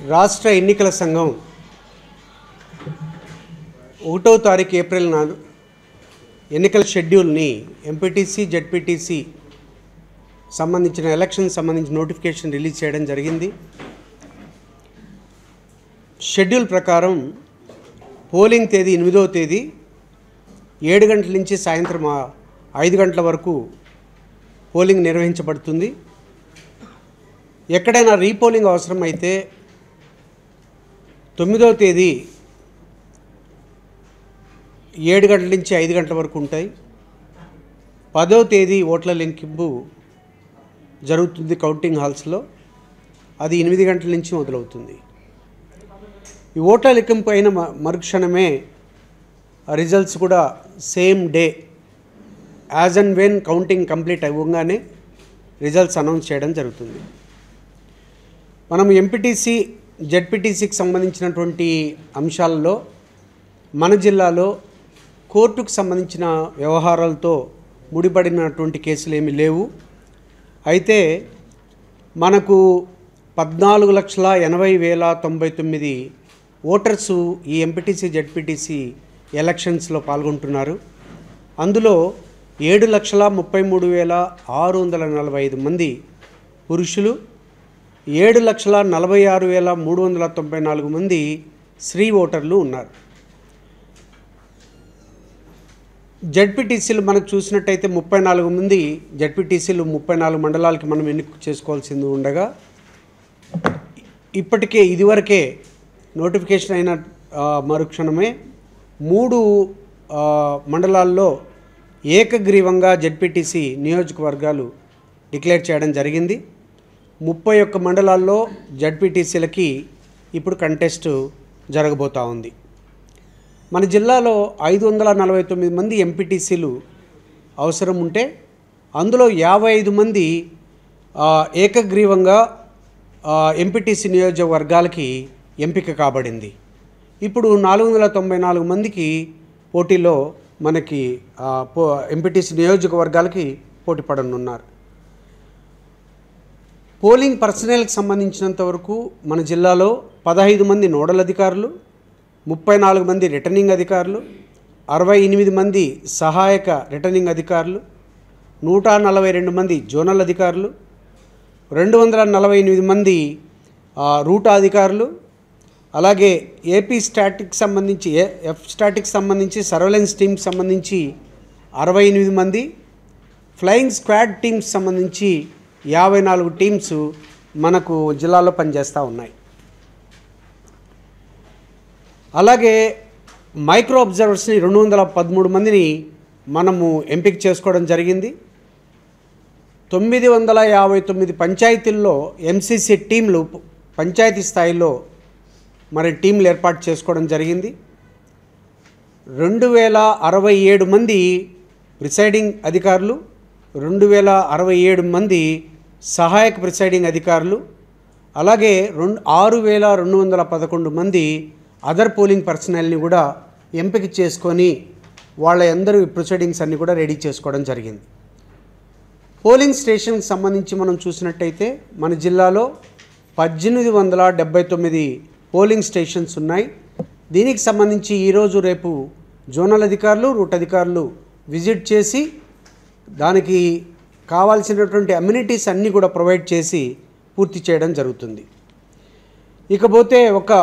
రాష్ట్ర ఎన్నికల సంఘం ఒకటో తారీఖు ఏప్రిల్ నాడు ఎన్నికల షెడ్యూల్ని ఎంపీటీసీ జెడ్పీటీసీ సంబంధించిన ఎలక్షన్ సంబంధించిన నోటిఫికేషన్ రిలీజ్ చేయడం జరిగింది షెడ్యూల్ ప్రకారం పోలింగ్ తేదీ ఎనిమిదవ తేదీ ఏడు గంటల నుంచి సాయంత్రం ఆ ఐదు గంటల వరకు పోలింగ్ నిర్వహించబడుతుంది ఎక్కడైనా రీపోలింగ్ అవసరమైతే తొమ్మిదవ తేదీ ఏడు గంటల నుంచి ఐదు గంటల వరకు ఉంటాయి పదో తేదీ ఓట్ల లెక్కింపు జరుగుతుంది కౌంటింగ్ హాల్స్లో అది ఎనిమిది గంటల నుంచి మొదలవుతుంది ఈ ఓట్ల లెక్కింపు అయిన మ- మరుక్షణమే ఆ రిజల్ట్స్ కూడా same day as and when counting complete అవ్వగానే రిజల్ట్స్ అనౌన్స్ చేయడం జరుగుతుంది మనం ఎంపీటీసీ జెడ్పీటీసీకి సంబంధించినటువంటి అంశాలలో మన జిల్లాలో కోర్టుకు సంబంధించిన వ్యవహారాలతో ముడిపడినటువంటి కేసులు ఏమీ లేవు అయితే మనకు పద్నాలుగు లక్షల ఎనభై వేల తొంభై తొమ్మిది ఓటర్సు ఈ ఎంపీటీసీ జెడ్పీటీసీ ఎలక్షన్స్లో పాల్గొంటున్నారు అందులో ఏడు లక్షల ముప్పై మూడు వేల ఆరు వందల నలభై ఐదు మంది పురుషులు ఏడు లక్షల నలభై ఆరు వేల మూడు వందల తొంభై నాలుగు మంది స్త్రీ ఓటర్లు ఉన్నారు జడ్పీటీసీలు మనకు చూసినట్టయితే ముప్పై నాలుగు మంది జడ్పీటీసీలు ముప్పై నాలుగు మండలాలకి మనం ఎన్నిక చేసుకోవాల్సింది ఉండగా ఇప్పటికే ఇదివరకే నోటిఫికేషన్ అయిన ఆ, మరుక్షణమే మూడు ఆ, మండలాల్లో ఏకగ్రీవంగా జడ్పీటీసీ నియోజకవర్గాలు డిక్లేర్ చేయడం జరిగింది ముప్పై ఒక్క మండలాల్లో జడ్పీటీసీలకి ఇప్పుడు కంటెస్ట్ జరగబోతూ ఉంది మన జిల్లాలో ఐదు వందల నలభై తొమ్మిది మంది ఎంపీటీసీలు అవసరం ఉంటే అందులో యాభై ఐదు మంది ఆ, ఏకగ్రీవంగా ఎంపీటీసీ నియోజకవర్గాలకి ఎంపిక కాబడింది ఇప్పుడు నాలుగు వందల తొంభై నాలుగు మందికి పోటీలో మనకి ఆ, పో ఎంపీటీసీ నియోజకవర్గాలకి పోటీ పడనున్నారు పోలింగ్ పర్సనల్కి సంబంధించినంత వరకు మన జిల్లాలో పదహైదు మంది నోడల్ అధికారులు ముప్పై నాలుగు మంది రిటర్నింగ్ అధికారులు అరవై ఎనిమిది మంది సహాయక రిటర్నింగ్ అధికారులు నూట నలభై రెండు మంది జోనల్ అధికారులు రెండు వందల నలభై ఎనిమిది మంది ఆ, రూట్ అధికారులు అలాగే ఏపీ స్టాటిక్ సంబంధించి ఏ ఎఫ్ స్టాటిక్ సంబంధించి సర్వేలెన్స్ టీమ్కి సంబంధించి అరవై ఎనిమిది మంది ఫ్లయింగ్ స్క్వాడ్ టీమ్స్ సంబంధించి యాభై నాలుగు టీమ్స్ మనకు జిల్లాలో పనిచేస్తూ ఉన్నాయి అలాగే మైక్రో అబ్జర్వర్స్ని రెండు వందల పదమూడు మందిని మనము ఎంపిక చేసుకోవడం జరిగింది తొమ్మిది వందల యాభై తొమ్మిది పంచాయతీల్లో ఎంసీసీ టీంలు పంచాయతీ స్థాయిలో మరి టీంలు ఏర్పాటు చేసుకోవడం జరిగింది రెండు వేల అరవై ఏడు మంది ప్రిసైడింగ్ అధికారులు రెండు వేల అరవై ఏడు మంది సహాయక ప్రిసైడింగ్ అధికారులు అలాగే రెండు ఆరు వేల రెండు వందల పదకొండు మంది అదర్ పోలింగ్ పర్సనల్ని కూడా ఎంపిక చేసుకొని వాళ్ళ అందరూ ప్రొసీడింగ్స్ అన్నీ కూడా రెడీ చేసుకోవడం జరిగింది పోలింగ్ స్టేషన్కి సంబంధించి మనం చూసినట్టయితే మన జిల్లాలో పద్దెనిమిది వందల డెబ్బై తొమ్మిది పోలింగ్ స్టేషన్స్ ఉన్నాయి దీనికి సంబంధించి ఈరోజు రేపు జోనల్ అధికారులు రూట్ అధికారులు విజిట్ చేసి దానికి కావాల్సినటువంటి అమ్యూనిటీస్ అన్నీ కూడా ప్రొవైడ్ చేసి పూర్తి చేయడం జరుగుతుంది ఇకపోతే ఒక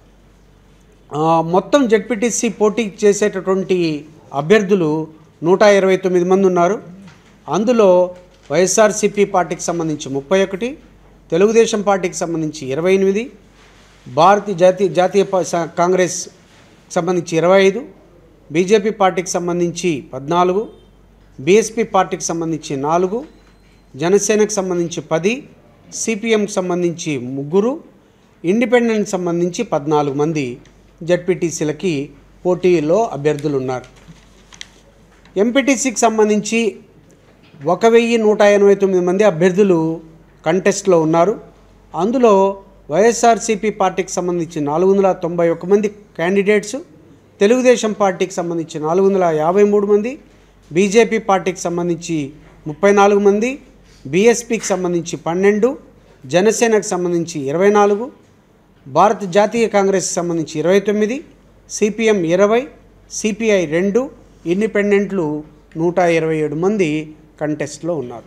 ఆ, మొత్తం జడ్పీటీసీ పోటీ చేసేటటువంటి అభ్యర్థులు నూట ఇరవై తొమ్మిది మంది ఉన్నారు అందులో వైఎస్ఆర్సీపీ పార్టీకి సంబంధించి ముప్పై ఒకటి తెలుగుదేశం పార్టీకి సంబంధించి ఇరవై ఎనిమిది భారతీయ జాతీయ జాతీయ పా- స- కాంగ్రెస్ సంబంధించి ఇరవై ఐదు బీజేపీ పార్టీకి సంబంధించి పద్నాలుగు బీఎస్పీ పార్టీకి సంబంధించి నాలుగు జనసేనకు సంబంధించి పది సిపిఎంకి సంబంధించి ముగ్గురు ఇండిపెండెంట్ సంబంధించి పద్నాలుగు మంది జడ్పీటీసీలకి పోటీలో అభ్యర్థులు ఉన్నారు ఎంపీటీసీకి సంబంధించి ఒక వెయ్యి నూట ఎనభై తొమ్మిది మంది అభ్యర్థులు కంటెస్ట్లో ఉన్నారు అందులో వైఎస్ఆర్సీపీ పార్టీకి సంబంధించి నాలుగు వందల తొంభై ఒక్క మంది క్యాండిడేట్స్ తెలుగుదేశం పార్టీకి సంబంధించి నాలుగు వందల యాభై మూడు మంది బీజేపీ పార్టీకి సంబంధించి ముప్పై నాలుగు మంది బీఎస్పీకి సంబంధించి పన్నెండు జనసేనకు సంబంధించి ఇరవై నాలుగు భారత జాతీయ కాంగ్రెస్కి సంబంధించి ఇరవై తొమ్మిది సిపిఎం ఇరవై సిపిఐ రెండు ఇండిపెండెంట్లు నూట ఇరవై ఏడు మంది కంటెస్ట్లో ఉన్నారు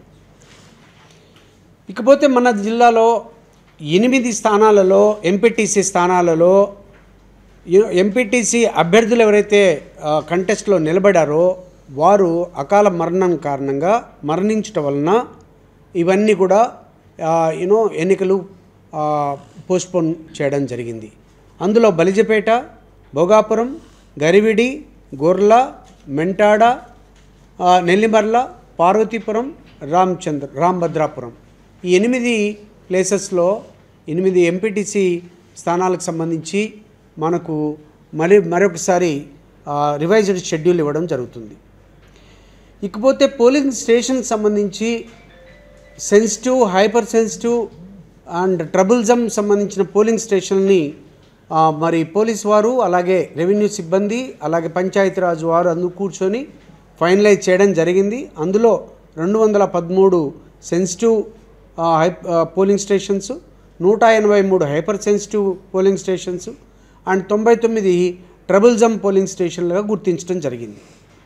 ఇకపోతే మన జిల్లాలో ఎనిమిది స్థానాలలో ఎంపీటీసీ స్థానాలలో ఎంపీటీసీ అభ్యర్థులు ఎవరైతే ఆ, కంటెస్ట్లో నిలబడారో వారు అకాల మరణం కారణంగా మరణించటం వలన ఇవన్నీ కూడా యూనో ఎన్నికలు పోస్ట్పోన్ చేయడం జరిగింది అందులో బలిజపేట భోగాపురం గరివిడి గొర్ల మెంటాడ ఆ, నెల్లిమర్ల పార్వతీపురం రామచంద్ర రాంభద్రాపురం ఈ ఎనిమిది ప్లేసెస్లో ఎనిమిది ఎంపీటీసీ స్థానాలకు సంబంధించి మనకు మరి మరొకసారి రివైజ్డ్ షెడ్యూల్ ఇవ్వడం జరుగుతుంది ఇకపోతే పోలింగ్ స్టేషన్కి సంబంధించి sensitive hyper sensitive and troublesome సంబంధించిన పోలింగ్ స్టేషన్ని ఆ, మరి పోలీస్ వారు అలాగే రెవెన్యూ సిబ్బంది అలాగే పంచాయతీరాజ్ వారు అందు కూర్చొని ఫైనలైజ్ చేయడం జరిగింది అందులో రెండు వందల పదమూడు సెన్సిటివ్ ఆ, హై ఆ, పోలింగ్ స్టేషన్స్ నూట ఎనభై మూడు hyper sensitive polling stations and తొంభై తొమ్మిది ట్రబుల్జమ్ పోలింగ్ స్టేషన్లుగా గుర్తించడం జరిగింది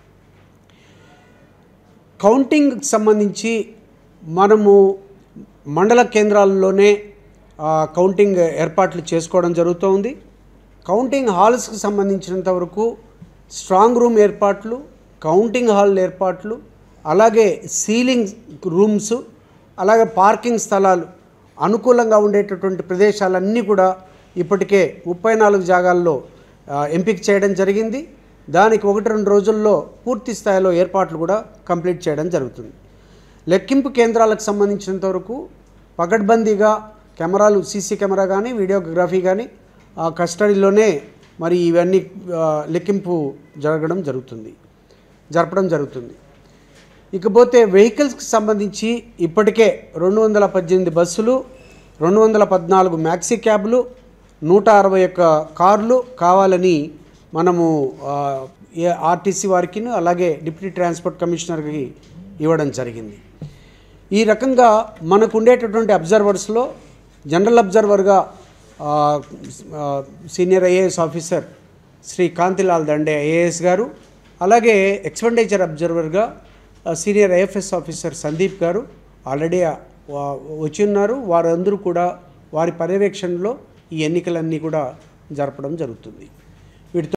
కౌంటింగ్ సంబంధించి మనము మండల కేంద్రాల్లోనే ఆ, కౌంటింగ్ ఏర్పాట్లు చేసుకోవడం జరుగుతోంది కౌంటింగ్ హాల్స్కి సంబంధించినంత వరకు స్ట్రాంగ్ రూమ్ ఏర్పాట్లు కౌంటింగ్ హాల్ ఏర్పాట్లు అలాగే సీలింగ్ రూమ్స్ అలాగే పార్కింగ్ స్థలాలు అనుకూలంగా ఉండేటటువంటి ప్రదేశాలన్నీ కూడా ఇప్పటికే ముప్పై నాలుగు జాగాల్లో ఆ, ఎంపిక చేయడం జరిగింది దానికి ఒకటి రెండు రోజుల్లో పూర్తి స్థాయిలో ఏర్పాట్లు కూడా కంప్లీట్ చేయడం జరుగుతుంది లెక్కింపు కేంద్రాలకు సంబంధించినంత వరకు పకడ్బందీగా కెమెరాలు సీసీ కెమెరా కానీ వీడియోగ్రఫీ కానీ ఆ కస్టడీలోనే మరి ఇవన్నీ ఆ, లెక్కింపు జరగడం జరుగుతుంది జరపడం జరుగుతుంది ఇకపోతే వెహికల్స్కి సంబంధించి ఇప్పటికే రెండు వందల పద్దెనిమిది బస్సులు రెండు వందల పద్నాలుగు మ్యాక్సీ క్యాబ్లు నూట అరవై ఒక్క కార్లు కావాలని మనము ఆ, ఏ ఆర్టీసీ వారికి అలాగే డిప్యూటీ ట్రాన్స్పోర్ట్ కమిషనర్కి ఇవ్వడం జరిగింది ఈ రకంగా మనకు ఉండేటటువంటి అబ్జర్వర్స్లో జనరల్ అబ్జర్వర్గా ఆ, ఆ, senior IAS officer Shri Kantilal Dande IAS garu అలాగే ఎక్స్పెండిచర్ అబ్జర్వర్గా ఆ, సీనియర్ ఐఎఫ్ఎస్ ఆఫీసర్ సందీప్ గారు ఆల్రెడీ ఆ, వా- వచ్చి ఉన్నారు వారందరూ కూడా వారి పర్యవేక్షణలో ఈ ఎన్నికలన్నీ కూడా జరపడం జరుగుతుంది